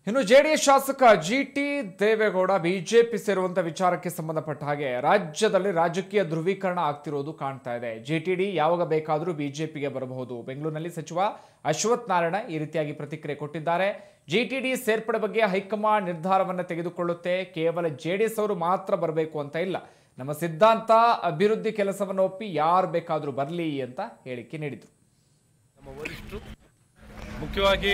ಇನ್ನು ಜೆಡಿಎಸ್ ಶಾಸಕ G T Devegowda BJP ಸೇರುವಂತ ವಿಚಾರಕ್ಕೆ ಸಂಬಂಧಪಟ್ಟ ಹಾಗೆ ರಾಜ್ಯದಲ್ಲಿ ರಾಜಕೀಯ ಧ್ರುವೀಕರಣ ಆಗ್ತಿರೋದು ಕಾಣ್ತಾ ಇದೆ ಜಿಟಿಡಿ ಯಾವಾಗ ಬೇಕಾದರೂ ಬಿಜೆಪಿಗೆ ಬರಬಹುದು ಬೆಂಗಳೂರಿನಲ್ಲಿ ಸಚಿವ ಅಶ್ವಥ್ ನಾರಾಯಣ ಈ ರೀತಿಯಾಗಿ ಪ್ರತಿಕ್ರಿಯೆ ಕೊಟ್ಟಿದ್ದಾರೆ ಜಿಟಿಡಿ ಸೇರ್ಪಡೆ ಬಗ್ಗೆ ಹೈಕಮಾಂಡ್ ನಿರ್ಧಾರವನ್ನು ತೆಗೆದುಕೊಳ್ಳುತ್ತೆ ಕೇವಲ ಜೆಡಿಎಸ್ ಅವರು ಮಾತ್ರ ಬರಬೇಕು ಅಂತ ಇಲ್ಲ ನಮ್ಮ ಸಿದ್ಧಾಂತ ಅಭಿವೃದ್ಧಿ ಕೆಲಸವನ್ನು ಒಪ್ಪಿ ಯಾರು ಬೇಕಾದರೂ ಬರಲಿ ಅಂತ ಹೇಳಿಕೆ ನೀಡಿದರು ನಮ್ಮ ವರಿಷ್ಠರು ಮುಖ್ಯವಾಗಿ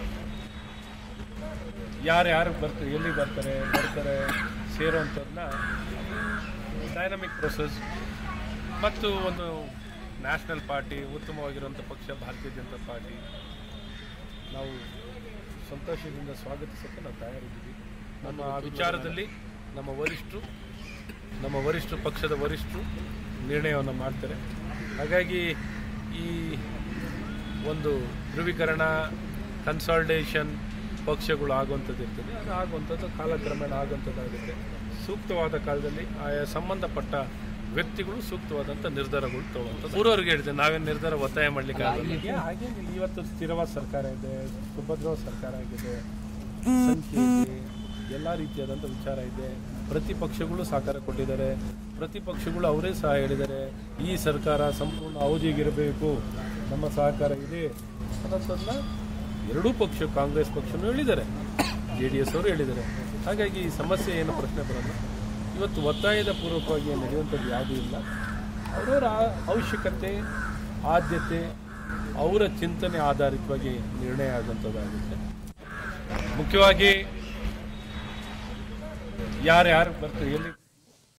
ಯಾರು ಯಾರು ಬರ್ತಾರೆ ಎಲ್ಲಿ ಬರ್ತಾರೆ ಬರ್ತಾರೆ ಸೇರೋವಂಥದ್ದನ್ನ ಡೈನಮಿಕ್ ಪ್ರೊಸೆಸ್ ಮತ್ತು ಒಂದು ನ್ಯಾಷನಲ್ ಪಾರ್ಟಿ ಉತ್ತಮವಾಗಿರುವಂಥ ಪಕ್ಷ ಭಾರತೀಯ ಜನತಾ ಪಾರ್ಟಿ ನಾವು ಸಂತೋಷದಿಂದ ಸ್ವಾಗತಿಸೋಕ್ಕೆ ನಾವು ತಯಾರಿದ್ದೀವಿ ನಮ್ಮ ಆ ವಿಚಾರದಲ್ಲಿ ನಮ್ಮ ವರಿಷ್ಠರು ನಮ್ಮ ವರಿಷ್ಠರು ಪಕ್ಷದ ವರಿಷ್ಠರು ನಿರ್ಣಯವನ್ನು ಮಾಡ್ತಾರೆ ಹಾಗಾಗಿ ಈ ಒಂದು ಧ್ರುವೀಕರಣ ಕನ್ಸಾಲ್ಟೇಷನ್ ಪಕ್ಷಗಳು ಆಗುವಂಥದ್ದು ಇರ್ತದೆ ಅದು ಆಗುವಂಥದ್ದು ಕಾಲಕ್ರಮೇಣ ಆಗುವಂಥದ್ದಾಗುತ್ತೆ ಸೂಕ್ತವಾದ ಕಾಲದಲ್ಲಿ ಆಯಾ ಸಂಬಂಧಪಟ್ಟ ವ್ಯಕ್ತಿಗಳು ಸೂಕ್ತವಾದಂಥ ನಿರ್ಧಾರಗಳು ತಗೊಳ್ಳುವಂಥದ್ದು ಪೂರ್ವರಿಗೆ ಹೇಳಿದೆ ನಾವೇನು ನಿರ್ಧಾರ ಒತ್ತಾಯ ಮಾಡಲಿಕ್ಕೆ ಆಗಲ್ಲ ಹಾಗೇನಿಲ್ಲ ಇವತ್ತು ಸ್ಥಿರವಾದ ಸರ್ಕಾರ ಇದೆ ಸುಭದ್ರವಾದ ಸರ್ಕಾರ ಆಗಿದೆ ಸಂಖ್ಯೆ ಇದೆ ಎಲ್ಲ ರೀತಿಯಾದಂಥ ವಿಚಾರ ಇದೆ ಪ್ರತಿಪಕ್ಷಗಳು ಸಹಕಾರ ಕೊಟ್ಟಿದ್ದಾರೆ ಪ್ರತಿಪಕ್ಷಗಳು ಅವರೇ ಸಹ ಹೇಳಿದ್ದಾರೆ ಈ ಸರ್ಕಾರ ಸಂಪೂರ್ಣ ಅವಧಿಗಿರಬೇಕು ನಮ್ಮ ಸಹಕಾರ ಇದೆ ಅನ್ನೋದನ್ನ ಎರಡೂ ಪಕ್ಷ ಕಾಂಗ್ರೆಸ್ ಪಕ್ಷನೂ ಹೇಳಿದ್ದಾರೆ ಜೆ ಡಿ ಎಸ್ ಅವರು ಹೇಳಿದ್ದಾರೆ ಹಾಗಾಗಿ ಈ ಸಮಸ್ಯೆ ಏನು ಪ್ರಶ್ನೆ ಬರಲ್ಲ ಇವತ್ತು ಒತ್ತಾಯದ ಪೂರ್ವಕವಾಗಿ ನಡೆಯುವಂಥದ್ದು ಯಾವುದೂ ಇಲ್ಲ ಅವರವರ ಆ- ಅವಶ್ಯಕತೆ ಆದ್ಯತೆ ಅವರ ಚಿಂತನೆ ಆಧಾರಿತವಾಗಿ ನಿರ್ಣಯ ಆಗುವಂಥದ್ದಾಗುತ್ತೆ ಮುಖ್ಯವಾಗಿ ಯಾರು ಯಾರು ಬರ್ತಾರೆ ಎಲ್ಲಿ